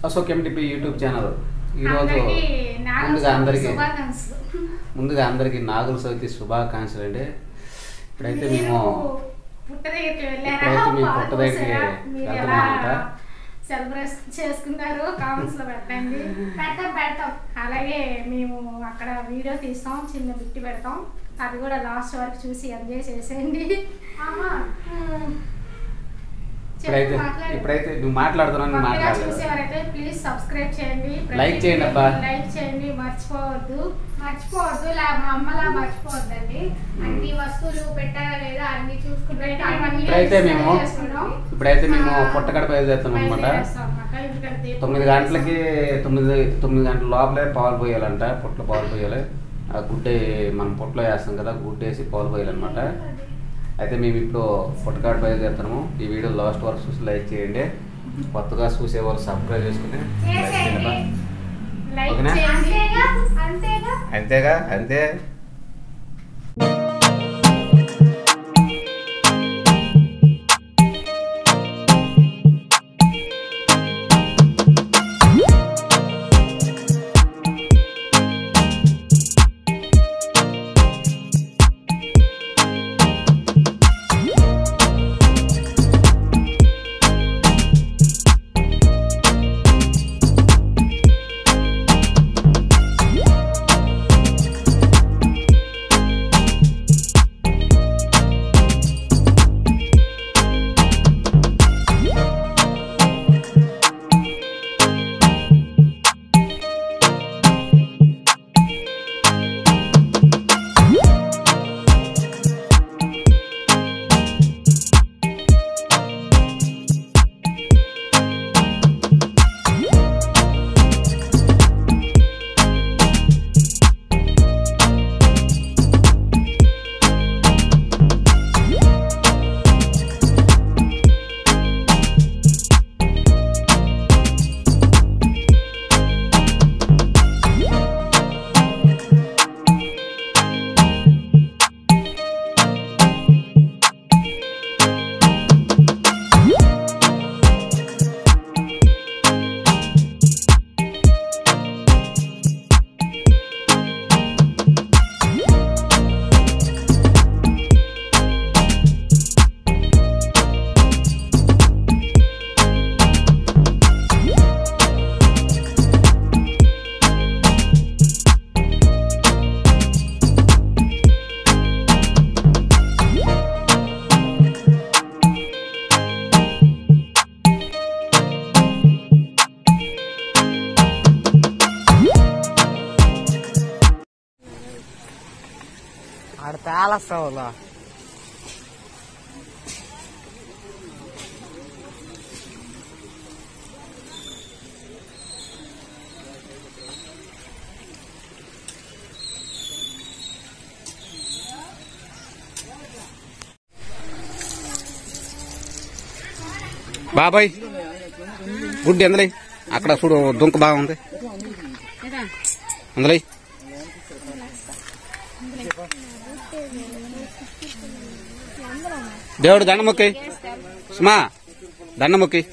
Ashok ఎంటిపి YouTube channel ఈరోజు అందరికీ నాగుల ముందుగా చవితి అందరికీ శుభాకాంక్షలు. ముందుగా అందరికీ నాగుల చవితి శుభాకాంక్షలు అండి ఇప్పుడైతే మేము పుట్ట దగ్గరికి వెళ్ళారా ఇప్పుడైతే మేము పాలు పుట్ట దగ్గరికి పోసారా? మీరు ఎలా వెళ్తున్నామన్నమాట. సెలబ్రేషన్ చేసుకున్నారు కామెంట్స్ లో పెట్టండి పెడతాం పెడతాం అలాగే మేము అక్కడ వీడియో తీస్తాం చిన్న బిట్టి పెడతాం అది కూడా లాస్ట్ వరకు చూసి ఎంజాయ్ చేసేయండి ఇప్పుడైతే ఇప్పుడైతే నువ్వు మాట్లాడుతున్నావు నువ్వు కొత్తగా మాట్లాడలేదు చూసేవారైతే ప్లీజ్ సబ్స్క్రైబ్ చేయండి Like చేయండి అబ్బా. లైక్ చేయండి మర్చిపోవద్దు మర్చిపోవద్దు లా మా అమ్మలా మర్చిపోవద్దండి అన్ని వస్తువులు పెట్టారా లేదా అన్ని చూసుకుంటే ఇప్పుడైతే మేము చేసుకున్నాం. ఇప్పుడైతే మేము పుట్టగడ బయలుదేరుతాం అనమాట బయలుదేరేస్తాం అన్నమాట. ఎందుకంటే తొమ్మిది గంటలకి తొమ్మిది తొమ్మిది గంటల లోపలే పాలు పోయాలంట పుట్లో పాలు పోయాలి ఆ గుడ్డే మనం పుట్లో వేస్తాం కదా గుడ్డు వేసి పాలు పోయాలన్నమాట అయితే మేము ఇప్పుడు పుట్టకాడ బయలుదేరుతున్నాము ఈ వీడియో లాస్ట్ వరకు చూసి లైక్ చేయండి కొత్తగా చూసే వాళ్ళు సబ్స్క్రైబ్ చేసుకుని లైక్ చేయండి అబ్బా. లైక్ ఓకేనా? చేయండి అంతేగా అంతేగా అంతేగా అంతే ఆడ తేలస్తావులా బాబాయ్ గుడ్డు ఎందులో అక్కడ చూడు దుంక బాగుంది అందులో దేవుడు దండ మొక్కి సుమా దండ మొక్కి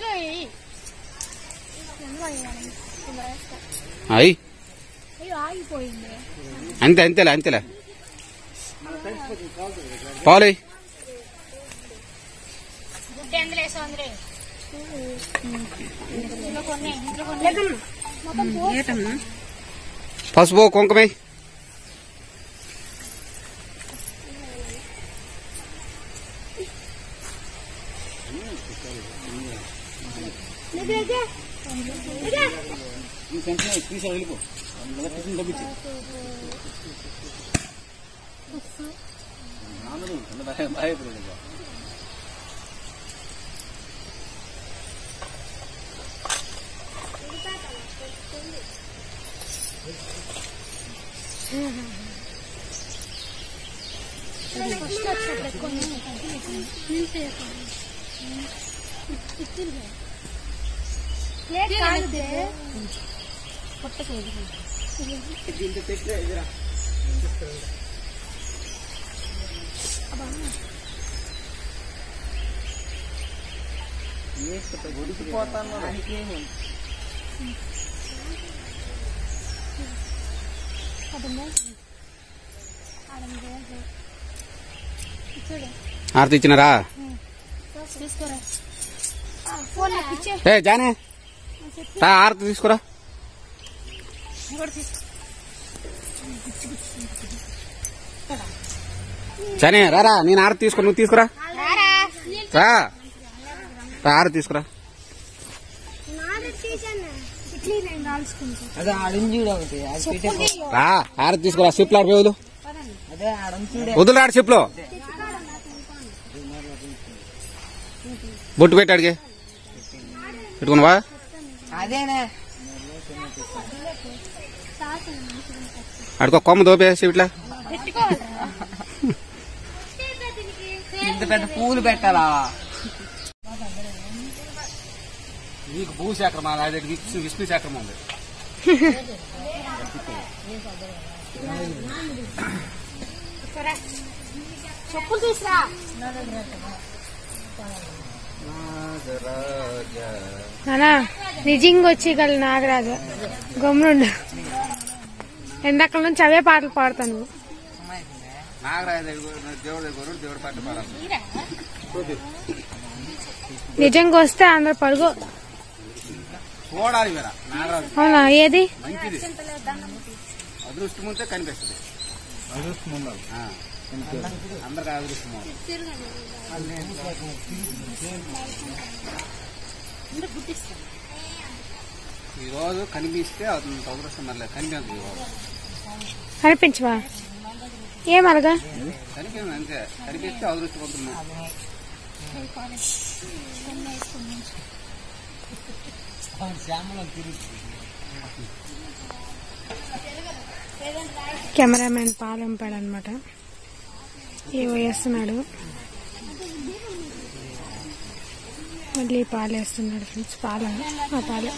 అయ్యి ఆగిపోయింది అంతే అంతేలే అంతేలే పాలు గుడ్డ ఎందులో వేసావు అందరే ఇంట్లో కొన్ని ఇంట్లో కొన్ని మొత్తం పో- పసుపు కుంకుమే దగ్గర దగ్గర. దగ్గర. ఫస్ట్ వచ్చినప్పుడు కొన్ని ప్లేట్ కాలితే ఆరతి ఇచ్చినారా తీసుకోరా ఫోన్ నాకు ఇచ్చే ఏ జానే రా ఆరతి తీసుకురా కూడా తీసుకో జానే రారా నేను ఆరతి తీసుకురా నువ్వు తీసుకురా రారా రా రా ఆరతి తీసుకురా ఇడ్లీ నేను కాల్చుకుంటా అదే ఆడని చూడు ఒకటి అది పెట్టే రా ఆరతి తీసుకురా సిప్లు ఆడిపోయి వదులు అదే ఆడని చూడే వదులు ఆడు సిప్లో బొట్టు పెట్టి అడిగే పెట్టుకున్నావా అదేనే ఆడుకో కొమ్మ దోపేసి ఇట్లా ఇంత పెద్ద పూలు పెట్టాలా నీకు భూశాఖరం మా దగ్గర విష్ణు విష్ణు శాఖరం ఉంది చెప్పులు తీసురా అనా నిజంగా వచ్చి గల నాగరాజు గమ్మునుండు ఎందాకల నుంచి అవే పాటలు పాడతాను నాగరాజ దేవుడు దగ్గర దేవుడు పట్టు పాడాలి నిజంగా వస్తే అందరు పడుగు చూడాలి మీరు నాగరాజు అవునా ఏది మంచిది అదృష్టం ఉంటే కనిపిస్తుంది అదృష్టం ఉండాలి అందరికి అదృష్టం ఉండాలి. ఈ రోజు కనిపిస్తే అంత అదృష్టం మళ్ళీ కనిపించదు ఈ రోజు కనిపించవా ఏమలగా కనిపించదు అంతే కనిపిస్తే అదృష్టవంతులు కెమెరామెన్ పాలు అనమాట ఏవో వేస్తున్నాడు మళ్ళీ పాలు వేస్తున్నాడు ఫ్రెండ్స్ పాలు ఆ పాలు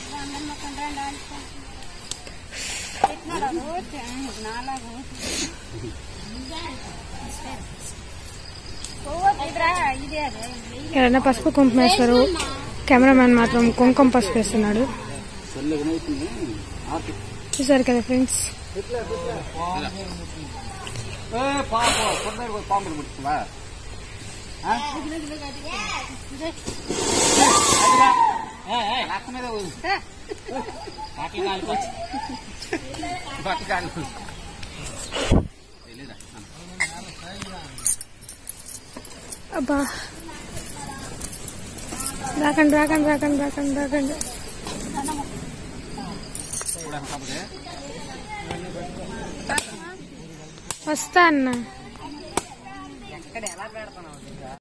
ఎవరైనా పసుపు కుంకుమ వేస్తారు కెమెరామెన్ మాత్రం కుంకుమ పసుపు వేస్తున్నాడు చూసారు కదా ఫ్రెండ్స్ పాములు ముట్టుకువా లక్క మీద వదిలు. బట్టలు కాదు. తెలీదా? అబ్బా రాకండి రాకండి రాకండి రాకండి రాకండి చూడండి కాకపోతే వస్తా అన్న ఇక్కడ ఎలా పెడతాను